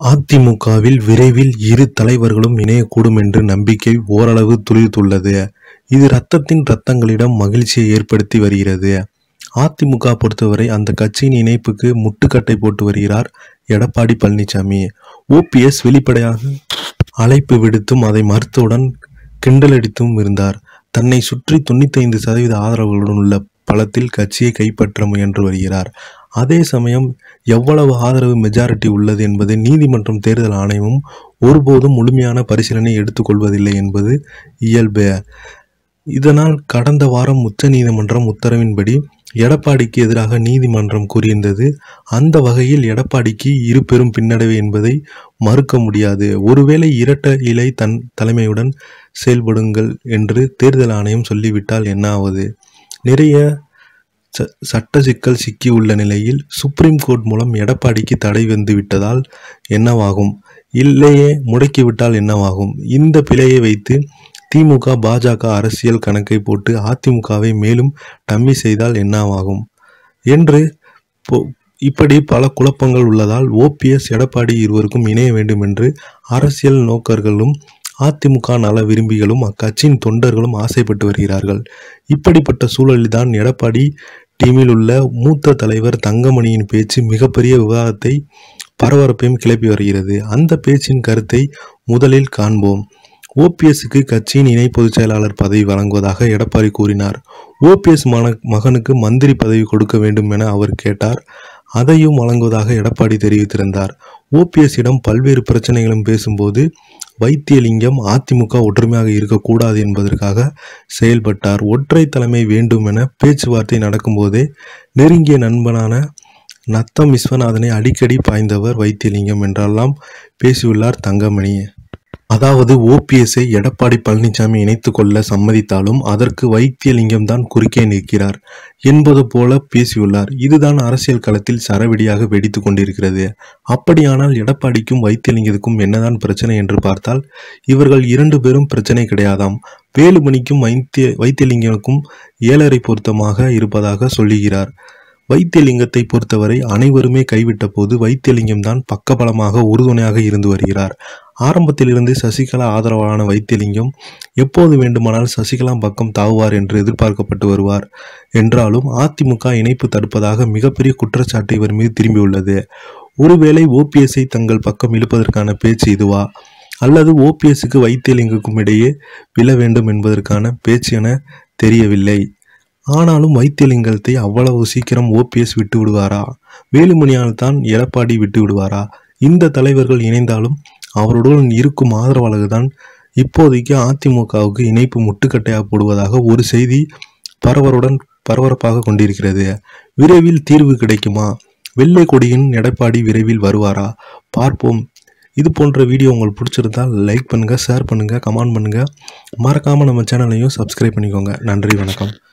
அதிமுகவில் விரைவில் இரு தலைவர்களும் இணையக்கூடும் என்ற நம்பிக்கை ஓரளவு துளிர்த்துள்ளது இது ரத்தத்தின் ரத்தங்களிடம் மகிழ்ச்சியை ஏற்படுத்தி வருகிறது அதிமுக பொறுத்தவரை அந்த கட்சியின் இணைப்புக்கு முட்டுக்கட்டை போட்டு வருகிறார் எடப்பாடி பழனிசாமி ஓபிஎஸ் வெளிப்படையாக அழைப்பு விடுத்தும் அதை மறுத்தவுடன் கிண்டலடித்தும் இருந்தார் தன்னை சுற்றி தொண்ணூத்தைந்து சதவீத ஆதரவுகளுடன் உள்ள பலத்தில் கட்சியை கைப்பற்ற முயன்று வருகிறார் அதே சமயம் எவ்வளவு ஆதரவு மெஜாரிட்டி உள்ளது என்பது நீதிமன்றம் தேர்தல் ஆணையமும் ஒருபோதும் முழுமையான பரிசீலனை எடுத்துக்கொள்வதில்லை என்பது இயல்பு இதனால் கடந்த வாரம் உச்சநீதிமன்றம் உத்தரவின்படி எடப்பாடிக்கு எதிராக நீதிமன்றம் கூறியிருந்தது அந்த வகையில் எடப்பாடிக்கு இரு பெரும் பின்னடைவு என்பதை மறுக்க முடியாது ஒருவேளை இரட்ட இலை தன் தலைமையுடன் செயல்படுங்கள் என்று தேர்தல் ஆணையம் சொல்லிவிட்டால் என்ன ஆவது நிறைய ச- சட்ட சிக்கல் சிக்கியுள்ள நிலையில் சுப்ரீம் கோர்ட் மூலம் எடப்பாடிக்கு தடை வந்து விட்டதால் என்னவாகும் இல்லையே முடக்கிவிட்டால் என்னவாகும் இந்த பிழையை வைத்து திமுக பாஜக அரசியல் கணக்கை போட்டு அதிமுகவை மேலும் டம்மி செய்தால் என்னவாகும் என்று பொ- இப்படி பல குழப்பங்கள் உள்ளதால் ஓபிஎஸ் எடப்பாடி இருவருக்கும் இணைய வேண்டும் என்று அரசியல் நோக்கர்களும் அதிமுக நல விரும்பிகளும் அக்கட்சியின் தொண்டர்களும் ஆசைப்பட்டு வருகிறார்கள் இப்படிப்பட்ட சூழலில்தான் எடப்பாடி டீமில் உள்ள மூத்த தலைவர் தங்கமணியின் பேச்சு மிகப்பெரிய விவாதத்தை பரபரப்பையும் கிளப்பி வருகிறது அந்த பேச்சின் கருத்தை முதலில் காண்போம் ஓபிஎஸ்க்கு கட்சியின் இணை பொதுச் செயலாளர் பதவி வழங்குவதாக எடப்பாடி கூறினார் ஓபிஎஸ் மன மகனுக்கு மந்திரி பதவி கொடுக்க வேண்டும் என அவர் கேட்டார் அதையும் வழங்குவதாக எடப்பாடி தெரிவித்திருந்தார் ஓபிஎஸ்ஸிடம் பல்வேறு பிரச்சனைகளும் பேசும்போது வைத்தியலிங்கம் அதிமுக ஒற்றுமையாக இருக்கக்கூடாது என்பதற்காக செயல்பட்டார் ஒற்றை தலைமை வேண்டும் என பேச்சுவார்த்தை நடக்கும்போதே நெருங்கிய நண்பனான நத்தம் விஸ்வநாதனை அடிக்கடி பாய்ந்தவர் வைத்தியலிங்கம் என்றெல்லாம் பேசியுள்ளார் தங்கமணி அதாவது ஓபிஎஸ்ஐ எடப்பாடி பழனிசாமி இணைத்துக் கொள்ள சம்மதித்தாலும் அதற்கு வைத்தியலிங்கம் தான் குறுக்கே நிற்கிறார் என்பது போல பேசியுள்ளார் இதுதான் அரசியல் களத்தில் சரவெடியாக வெடித்துக் கொண்டிருக்கிறது அப்படியானால் எடப்பாடிக்கும் வைத்தியலிங்கத்துக்கும் என்னதான் பிரச்சனை என்று பார்த்தால் இவர்கள் இரண்டு பேரும் பிரச்சனை கிடையாதாம் வேலுமணிக்கும் வைத்திய வைத்தியலிங்கனுக்கும் ஏழரை பொருத்தமாக இருப்பதாக சொல்லுகிறார் வைத்தியலிங்கத்தை பொறுத்தவரை அனைவருமே கைவிட்ட போது வைத்தியலிங்கம் தான் பக்கபலமாக உறுதுணையாக இருந்து வருகிறார் ஆரம்பத்திலிருந்து சசிகலா ஆதரவான வைத்தியலிங்கம் எப்போது வேண்டுமானால் சசிகலா பக்கம் தாவுவார் என்று எதிர்பார்க்கப்பட்டு வருவார் என்றாலும் அதிமுக இணைப்பு தடுப்பதாக மிகப்பெரிய குற்றச்சாட்டு இவர் மீது திரும்பியுள்ளது ஒருவேளை ஓபிஎஸ்ஐ தங்கள் பக்கம் இழுப்பதற்கான பேச்சு இதுவா அல்லது ஓபிஎஸ்க்கு வைத்தியலிங்குக்கும் இடையே விழ வேண்டும் என்பதற்கான பேச்சு என தெரியவில்லை ஆனாலும் வைத்தியலிங்கத்தை அவ்வளவு சீக்கிரம் ஓபிஎஸ் விட்டு விடுவாரா வேலுமணியால் தான் எடப்பாடி விட்டு விடுவாரா இந்த தலைவர்கள் இணைந்தாலும் அவருடன் இருக்கும் ஆதரவாளர்கள் தான் இப்போதைக்கு அதிமுகவுக்கு இணைப்பு முட்டுக்கட்டையாக போடுவதாக ஒரு செய்தி பரவருடன் பரபரப்பாக கொண்டிருக்கிறது விரைவில் தீர்வு கிடைக்குமா வெள்ளை கொடியின் எடப்பாடி விரைவில் வருவாரா பார்ப்போம் இது போன்ற வீடியோ உங்களுக்கு பிடிச்சிருந்தால் லைக் பண்ணுங்கள் ஷேர் பண்ணுங்கள் கமெண்ட் பண்ணுங்கள் மறக்காமல் நம்ம சேனலையும் சப்ஸ்கிரைப் பண்ணிக்கோங்க நன்றி வணக்கம்